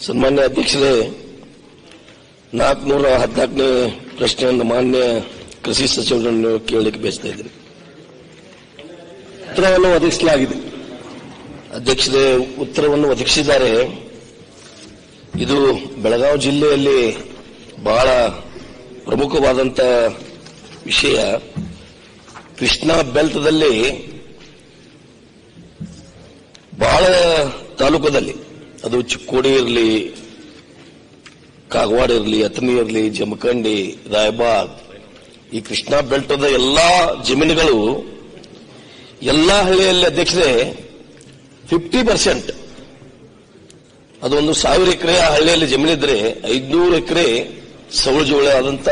ಸನ್ಮಾನ್ಯ ಅಧ್ಯಕ್ಷರೇ ನಾಲ್ಕುನೂರ ಹದಿನಾಲ್ಕನೇ ಪ್ರಶ್ನೆಯನ್ನು ಮಾನ್ಯ ಕೃಷಿ ಸಚಿವರನ್ನು ಕೇಳಲಿಕ್ಕೆ ಬಯಸ್ತಾ ಇದ್ದೀನಿ ಉತ್ತರವನ್ನು ಒದಗಿಸಲಾಗಿದೆ ಅಧ್ಯಕ್ಷರೇ ಉತ್ತರವನ್ನು ಒದಗಿಸಿದ್ದಾರೆ ಇದು ಬೆಳಗಾವಿ ಜಿಲ್ಲೆಯಲ್ಲಿ ಬಹಳ ಪ್ರಮುಖವಾದಂತ ವಿಷಯ ಕೃಷ್ಣಾ ಬೆಲ್ಟ್ದಲ್ಲಿ ಬಹಳ ತಾಲೂಕದಲ್ಲಿ ಅದು ಚಿಕ್ಕೋಡಿ ಇರಲಿ ಕಾಗವಾಡ ಇರಲಿ ಅತನಿ ಇರಲಿ ಜಮಖಂಡಿ ರಾಯಬಾಗ್ ಈ ಕೃಷ್ಣಾ ಬೆಲ್ಟದ ಎಲ್ಲಾ ಜಮೀನುಗಳು ಎಲ್ಲಾ ಹಳ್ಳಿಯಲ್ಲಿ ಅಧ್ಯಕ್ಷರೇ ಫಿಫ್ಟಿ ಪರ್ಸೆಂಟ್ ಅದೊಂದು ಸಾವಿರ ಎಕರೆ ಆ ಹಳ್ಳಿಯಲ್ಲಿ ಜಮೀನಿದ್ರೆ ಐದ್ನೂರು ಎಕರೆ ಸೌಳು ಆದಂತ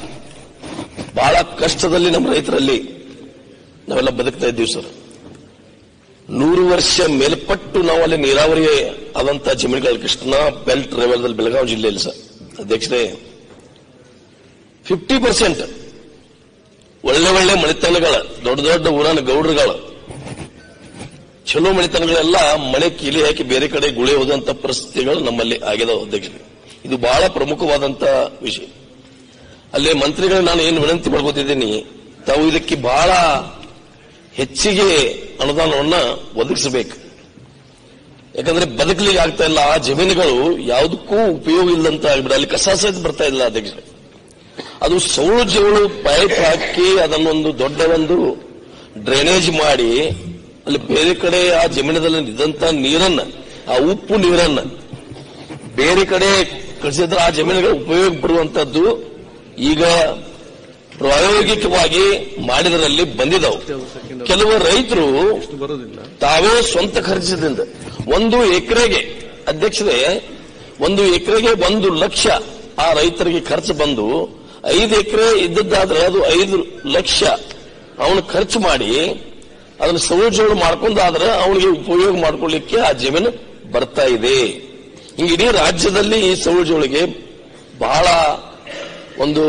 ಬಹಳ ಕಷ್ಟದಲ್ಲಿ ನಮ್ಮ ರೈತರಲ್ಲಿ ನಾವೆಲ್ಲ ಬದುಕ್ತಾ ಇದ್ದೀವಿ ಸರ್ ನೂರು ವರ್ಷ ಮೇಲ್ಪಟ್ಟು ನಾವು ಅಲ್ಲಿ ನೀರಾವರಿ ಆದಂತ ಜಮೀನುಗಳು ಕೃಷ್ಣಾ ಬೆಲ್ಟ್ ರೆವೆಲ್ದಲ್ಲಿ ಬೆಳಗಾವಿ ಜಿಲ್ಲೆಯಲ್ಲಿ ಸರ್ ಅಧ್ಯಕ್ಷರೇ ಫಿಫ್ಟಿ ಪರ್ಸೆಂಟ್ ಒಳ್ಳೆ ಒಳ್ಳೆ ಮಣಿತನಗಳ ದೊಡ್ಡ ದೊಡ್ಡ ಊರನ ಗೌಡ್ರುಗಳು ಚಲೋ ಮಣಿತನಗಳೆಲ್ಲ ಮಳೆ ಕೀಲಿ ಹಾಕಿ ಬೇರೆ ಕಡೆ ಗುಳೆ ಹೋದಂತ ಪರಿಸ್ಥಿತಿಗಳು ನಮ್ಮಲ್ಲಿ ಆಗಿದಾವೆ ಅಧ್ಯಕ್ಷರೇ ಇದು ಬಹಳ ಪ್ರಮುಖವಾದಂತ ವಿಷಯ ಅಲ್ಲಿ ಮಂತ್ರಿಗಳು ನಾನು ಏನು ವಿನಂತಿ ಮಾಡ್ಕೋತಿದ್ದೀನಿ ತಾವು ಇದಕ್ಕೆ ಬಹಳ ಹೆಚ್ಚಿಗೆ ಅನುದಾನವನ್ನ ಒದಗಿಸಬೇಕು ಯಾಕಂದ್ರೆ ಬದುಕಲಿಕ್ಕೆ ಆಗ್ತಾ ಇಲ್ಲ ಆ ಜಮೀನುಗಳು ಯಾವುದಕ್ಕೂ ಉಪಯೋಗ ಇಲ್ಲಂತ ಆಗ್ಬಿಡ ಅಲ್ಲಿ ಕಸ ಸಹಿತ ಬರ್ತಾ ಇಲ್ಲ ಅಧ್ಯಕ್ಷರೇ ಅದು ಸೌಳು ಜವಳು ಪೈಪ್ ಹಾಕಿ ಅದನ್ನೊಂದು ದೊಡ್ಡ ಒಂದು ಡ್ರೈನೇಜ್ ಮಾಡಿ ಅಲ್ಲಿ ಬೇರೆ ಕಡೆ ಆ ಜಮೀನದಲ್ಲಿ ಇದ್ದಂತ ನೀರನ್ನ ಆ ಉಪ್ಪು ನೀರನ್ನ ಬೇರೆ ಕಡೆ ಕಳಿಸಿದ್ರೆ ಆ ಜಮೀನುಗಳು ಉಪಯೋಗ ಬರುವಂತದ್ದು ಈಗ ಪ್ರಾಯೋಗಿಕವಾಗಿ ಮಾಡಿದರಲ್ಲಿ ಬಂದಿದವು ಕೆಲವು ರೈತರು ತಾವೇ ಸ್ವಂತ ಖರ್ಚದಿಂದ ಒಂದು ಎಕರೆಗೆ ಅಧ್ಯಕ್ಷರೇ ಒಂದು ಎಕರೆಗೆ ಒಂದು ಲಕ್ಷ ಆ ರೈತರಿಗೆ ಖರ್ಚು ಬಂದು ಐದು ಎಕರೆ ಇದ್ದದ್ದಾದ್ರೆ ಅದು ಐದು ಲಕ್ಷ ಅವನು ಖರ್ಚು ಮಾಡಿ ಅದನ್ನ ಸೌಜೋಳು ಮಾಡ್ಕೊಂಡಾದ್ರೆ ಅವನಿಗೆ ಉಪಯೋಗ ಮಾಡ್ಕೊಳ್ಳಿಕ್ಕೆ ಆ ಜಮೀನು ಬರ್ತಾ ಇದೆ ಹಿಂಗ ಇಡೀ ರಾಜ್ಯದಲ್ಲಿ ಈ ಸೌಜೋಳಿಗೆ ಬಹಳ ಒಂದು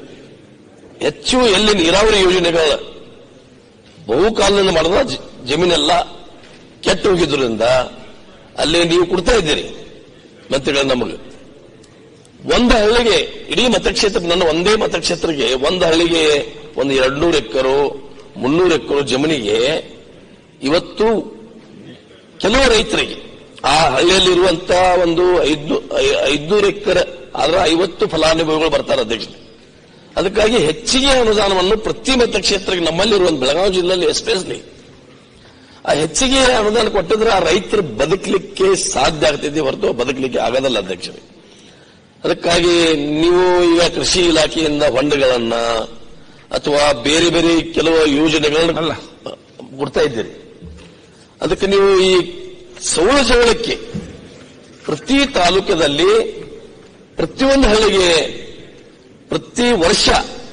ಹೆಚ್ಚು ಎಲ್ಲಿ ನೀರಾವರಿ ಯೋಜನೆಗಳ ಬಹುಕಾಲದಿಂದ ಮಾಡಿದ ಜ- ಜಮೀನೆಲ್ಲ ಕೆಟ್ಟು ಹೋಗಿದ್ರಿಂದ ಅಲ್ಲಿ ನೀವು ಕೊಡ್ತಾ ಇದ್ದೀರಿ ಮಂತ್ರಿಗಳ ನಮಗೆ ಒಂದು ಹಳ್ಳಿಗೆ ಇಡೀ ಮತಕ್ಷೇತ್ರ ನನ್ನ ಒಂದೇ ಮತಕ್ಷೇತ್ರಕ್ಕೆ ಒಂದು ಹಳ್ಳಿಗೆ ಒಂದು ಎರಡ್ನೂರು ಎಕರು ಮುನ್ನೂರು ಎಕರು ಜಮೀನಿಗೆ ಇವತ್ತು ಕೆಲವು ರೈತರಿಗೆ ಆ ಹಳ್ಳಿಯಲ್ಲಿರುವಂತ ಒಂದು ಐದ್ನೂ ಐ- ಐದ್ನೂರು ಎಕರೆ ಆದ್ರೆ ಐವತ್ತು ಫಲಾನುಭವಿಗಳು ಬರ್ತಾರೆ ಅಧ್ಯಕ್ಷ ಅದಕ್ಕಾಗಿ ಹೆಚ್ಚಿಗೆ ಅನುದಾನವನ್ನು ಪ್ರತಿ ಮತಕ್ಷೇತ್ರಕ್ಕೆ ನಮ್ಮಲ್ಲಿರುವಂತ ಬೆಳಗಾವಿ ಜಿಲ್ಲೆಯಲ್ಲಿ ಎಸ್ಪೆಷಲಿ ಆ ಹೆಚ್ಚಿಗೆ ಅನುದಾನ ಕೊಟ್ಟಿದ್ರೆ ಆ ರೈತರು ಬದುಕಲಿಕ್ಕೆ ಸಾಧ್ಯ ಆಗ್ತಿದೆ ಹೊರತು ಬದುಕಲಿಕ್ಕೆ ಆಗೋದಲ್ಲ ಅಧ್ಯಕ್ಷರೇ ಅದಕ್ಕಾಗಿ ನೀವು ಈಗ ಕೃಷಿ ಇಲಾಖೆಯಿಂದ ಹೊಂಡಗಳನ್ನ ಅಥವಾ ಬೇರೆ ಬೇರೆ ಕೆಲವು ಯೋಜನೆಗಳನ್ನ ಅಲ್ಲ. ಕೊಡ್ತಾ ಇದ್ದೀರಿ ಅದಕ್ಕೆ ನೀವು ಈ ಸೌಳ ಜವಳಕ್ಕೆ ಪ್ರತಿ ತಾಲೂಕದಲ್ಲಿ ಪ್ರತಿಯೊಂದು ಹಳ್ಳಿಗೆ ಪ್ರತಿ ವರ್ಷ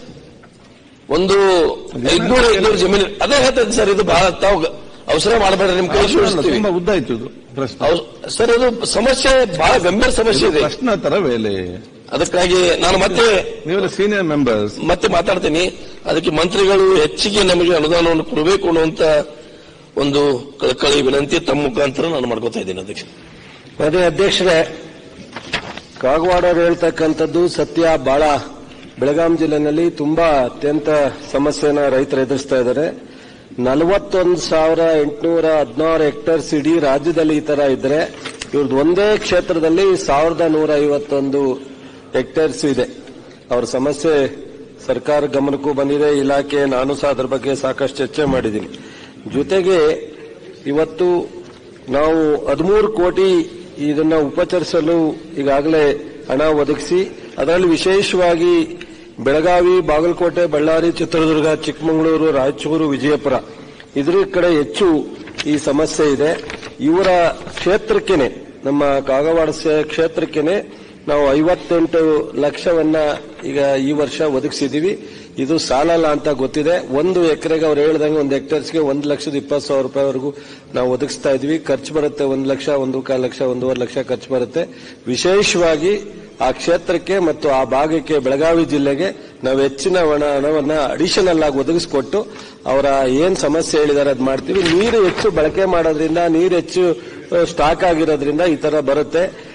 ಒಂದು ಐದ್ನೂರು ಐದ್ನೂರು ಜಮೀನು ಅದೇ ಹೇಳ್ತೇನೆ ಸರ್ ಇದು ಬಹಳ ತಾವು ಅವಸರ ಮಾಡಬೇಡ್ರಿ ನಿಮ್ ಕೈ ಅಲ್ಲ, ಜೋಡಿಸ್ತೀವಿ ತುಂಬಾ ಉದ್ದ ಆಯ್ತು ಇದು ಪ್ರಶ್ನೆ ಅವ್- ಸರ್ ಇದು ಸಮಸ್ಯೆ ಬಹಳ ಗಂಭೀರ ಸಮಸ್ಯೆ ಇದೆ ಪ್ರಶ್ನೆ ತರ ವೇಳೆ ಅದಕ್ಕಾಗಿ ನಾನು ಮತ್ತೆ ನೀವೆಲ್ಲ ಸೀನಿಯರ್ ಮೆಂಬರ್ಸ್ ಮತ್ತೆ ಮಾತಾಡ್ತೀನಿ ಅದಕ್ಕೆ ಮಂತ್ರಿಗಳು ಹೆಚ್ಚಿಗೆ ನಮಗೆ ಅನುದಾನವನ್ನು ಕೊಡಬೇಕು ಅನ್ನುವಂತ ಒಂದು ಕಳಕಳಿ ವಿನಂತಿ ತಮ್ಮ ಮುಖಾಂತರ ನಾನು ಮಾಡ್ಕೋತಾ ಇದ್ದೀನಿ ಅಧ್ಯಕ್ಷ ಅದೇ ಅಧ್ಯಕ್ಷರೇ ಕಾಗವಾಡವ್ರು ಹೇಳ್ತಕ್ಕಂಥದ್ದು ಸತ್ಯ ಬಹಳ ಬೆಳಗಾಂ ಜಿಲ್ಲೆನಲ್ಲಿ ತುಂಬಾ ಅತ್ಯಂತ ಸಮಸ್ಯೆನ ರೈತರು ಎದುರಿಸ್ತಾ ಇದ್ದಾರೆ ನಲವತ್ತೊಂದು ಸಾವಿರ ಎಂಟುನೂರ ಹದಿನಾರು ಹೆಕ್ಟೇರ್ಸ್ ಇಡೀ ರಾಜ್ಯದಲ್ಲಿ ಈ ತರ ಇದ್ರೆ ಇವ್ರದ್ದು ಒಂದೇ ಕ್ಷೇತ್ರದಲ್ಲಿ ಸಾವಿರದ ನೂರ ಐವತ್ತೊಂದು ಹೆಕ್ಟೇರ್ಸ್ ಇದೆ ಅವ್ರ ಸಮಸ್ಯೆ ಸರ್ಕಾರ ಗಮನಕ್ಕೂ ಬಂದಿದೆ ಇಲಾಖೆ ನಾನು ಸಹ ಅದ್ರ ಬಗ್ಗೆ ಸಾಕಷ್ಟು ಚರ್ಚೆ ಮಾಡಿದ್ದೀನಿ ಜೊತೆಗೆ ಇವತ್ತು ನಾವು ಹದಿಮೂರು ಕೋಟಿ ಇದನ್ನ ಉಪಚರಿಸಲು ಈಗಾಗಲೇ ಹಣ ಒದಗಿಸಿ ಅದರಲ್ಲಿ ವಿಶೇಷವಾಗಿ ಬೆಳಗಾವಿ ಬಾಗಲಕೋಟೆ ಬಳ್ಳಾರಿ ಚಿತ್ರದುರ್ಗ ಚಿಕ್ಕಮಗಳೂರು ರಾಯಚೂರು ವಿಜಯಪುರ ಇದ್ರ ಕಡೆ ಹೆಚ್ಚು ಈ ಸಮಸ್ಯೆ ಇದೆ ಇವರ ಕ್ಷೇತ್ರಕ್ಕೇನೆ ನಮ್ಮ ಕಾಗವಾಡ ಸ- ಕ್ಷೇತ್ರಕ್ಕೇನೆ ನಾವು ಐವತ್ತೆಂಟು ಲಕ್ಷವನ್ನ ಈಗ ಈ ವರ್ಷ ಒದಗಿಸಿದೀವಿ ಇದು ಸಾಲಲ್ಲ ಅಂತ ಗೊತ್ತಿದೆ ಒಂದು ಎಕರೆಗೆ ಅವ್ರು ಹೇಳ್ದಂಗೆ ಒಂದು ಹೆಕ್ಟೇರ್ಸ್ಗೆ ಒಂದು ಲಕ್ಷದ ಇಪ್ಪತ್ತು ಸಾವಿರ ರೂಪಾಯಿವರೆಗೂ ನಾವು ಒದಗಿಸ್ತಾ ಇದೀವಿ ಖರ್ಚು ಬರುತ್ತೆ ಒಂದು ಲಕ್ಷ ಒಂದು ಕಾಲು ಲಕ್ಷ ಒಂದೂವರೆ ಲಕ್ಷ ಖರ್ಚು ಬರುತ್ತೆ ವಿಶೇಷವಾಗಿ ಆ ಕ್ಷೇತ್ರಕ್ಕೆ ಮತ್ತು ಆ ಭಾಗಕ್ಕೆ ಬೆಳಗಾವಿ ಜಿಲ್ಲೆಗೆ ನಾವು ಹೆಚ್ಚಿನ ಹಣ ಹಣವನ್ನ ಅಡಿಷನಲ್ ಆಗಿ ಒದಗಿಸ್ಕೊಟ್ಟು ಅವರ ಏನ್ ಸಮಸ್ಯೆ ಹೇಳಿದಾರೆ ಅದ್ ಮಾಡ್ತೀವಿ ನೀರು ಹೆಚ್ಚು ಬಳಕೆ ಮಾಡೋದ್ರಿಂದ ನೀರು ಹೆಚ್ಚು ಸ್ಟಾಕ್ ಆಗಿರೋದ್ರಿಂದ ಈ ತರ ಬರುತ್ತೆ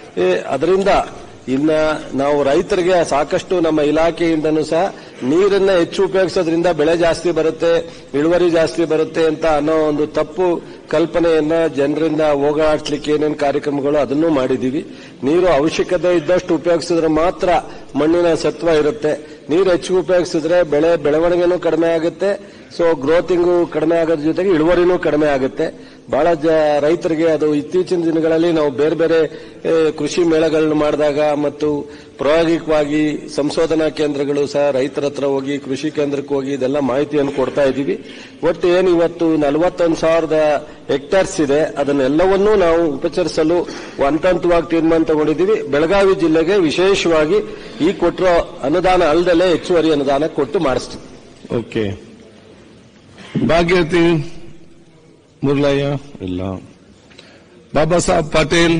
ಅದರಿಂದ ಇನ್ನ ನಾವು ರೈತರಿಗೆ ಸಾಕಷ್ಟು ನಮ್ಮ ಇಲಾಖೆಯಿಂದನೂ ಸಹ ನೀರನ್ನ ಹೆಚ್ಚು ಉಪಯೋಗಿಸೋದ್ರಿಂದ ಬೆಳೆ ಜಾಸ್ತಿ ಬರುತ್ತೆ ಇಳುವರಿ ಜಾಸ್ತಿ ಬರುತ್ತೆ ಅಂತ ಅನ್ನೋ ಒಂದು ತಪ್ಪು ಕಲ್ಪನೆಯನ್ನ ಜನರಿಂದ ಹೋಗಲಾಡಿಸ್ಲಿಕ್ಕೆ ಏನೇನು ಕಾರ್ಯಕ್ರಮಗಳು ಅದನ್ನು ಮಾಡಿದೀವಿ ನೀರು ಅವಶ್ಯಕತೆ ಇದ್ದಷ್ಟು ಉಪಯೋಗಿಸಿದ್ರೆ ಮಾತ್ರ ಮಣ್ಣಿನ ಸತ್ವ ಇರುತ್ತೆ ನೀರು ಹೆಚ್ಚು ಉಪಯೋಗಿಸಿದ್ರೆ ಬೆಳೆ ಬೆಳವಣಿಗೆನೂ ಕಡಿಮೆ ಆಗುತ್ತೆ ಸೊ ಗ್ರೋತಿಂಗು ಕಡಿಮೆ ಆಗೋದ್ರ ಜೊತೆಗೆ ಇಳುವರಿನೂ ಕಡಿಮೆ ಆಗುತ್ತೆ ಬಹಳ ಜ ರೈತರಿಗೆ ಅದು ಇತ್ತೀಚಿನ ದಿನಗಳಲ್ಲಿ ನಾವು ಬೇರೆ ಬೇರೆ ಏ, ಕೃಷಿ ಮೇಳಗಳನ್ನು ಮಾಡಿದಾಗ ಮತ್ತು ಪ್ರಾಯೋಗಿಕವಾಗಿ ಸಂಶೋಧನಾ ಕೇಂದ್ರಗಳು ಸಹ ರೈತರ ಹತ್ರ ಹೋಗಿ ಕೃಷಿ ಕೇಂದ್ರಕ್ಕೆ ಹೋಗಿ ಇದೆಲ್ಲ ಮಾಹಿತಿಯನ್ನು ಕೊಡ್ತಾ ಇದ್ದೀವಿ ಒಟ್ಟು ಏನು ಇವತ್ತು ನಲವತ್ತೊಂದು ಸಾವಿರದ ಹೆಕ್ಟೇರ್ಸ್ ಇದೆ ಅದನ್ನೆಲ್ಲವನ್ನೂ ನಾವು ಉಪಚರಿಸಲು ಹಂತ ಹಂತವಾಗಿ ತೀರ್ಮಾನ ತಗೊಂಡಿದ್ದೀವಿ ಬೆಳಗಾವಿ ಜಿಲ್ಲೆಗೆ ವಿಶೇಷವಾಗಿ ಈ ಕೊಟ್ಟಿರೋ ಅನುದಾನ ಅಲ್ಲದಲ್ಲೇ ಹೆಚ್ಚುವರಿ ಅನುದಾನ ಕೊಟ್ಟು ಮಾಡಿಸ್ತೀವಿ ಓಕೆ ಭಾಗ್ಯವತಿ ಮುರ್ಲಯ್ಯ ಇಲ್ಲ ಬಾಬಾ ಸಾಹೇಬ್ ಪಾಟೀಲ್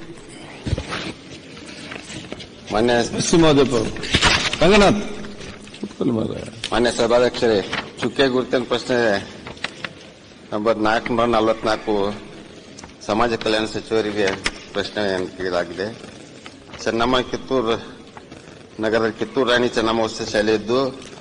ಮಾನ್ಯ ಸಿಂಹದೇವ್ ರಂಗನಾಥ್ ಕೂತ್ಕೊಳ್ಳಿ ಮಾರ್ರೆ. ಮಾನ್ಯ ಸಭಾಧ್ಯಕ್ಷರೇ ಚುಕ್ಕೆ ಗುರುತಿನ ಪ್ರಶ್ನೆ ನಂಬರ್ ನಾಲ್ಕುನೂರ ನಲವತ್ನಾಲ್ಕು ಸಮಾಜ ಕಲ್ಯಾಣ ಸಚಿವರಿಗೆ ಪ್ರಶ್ನೆ ಕೇಳಲಾಗಿದೆ ಸರ್ ನಮ್ಮ ಕಿತ್ತೂರು ನಗರದ ಕಿತ್ತೂರು ರಾಣಿ ಚೆನ್ನಮ್ಮ ವಸತಿ ಶಾಲೆ ಇದ್ದು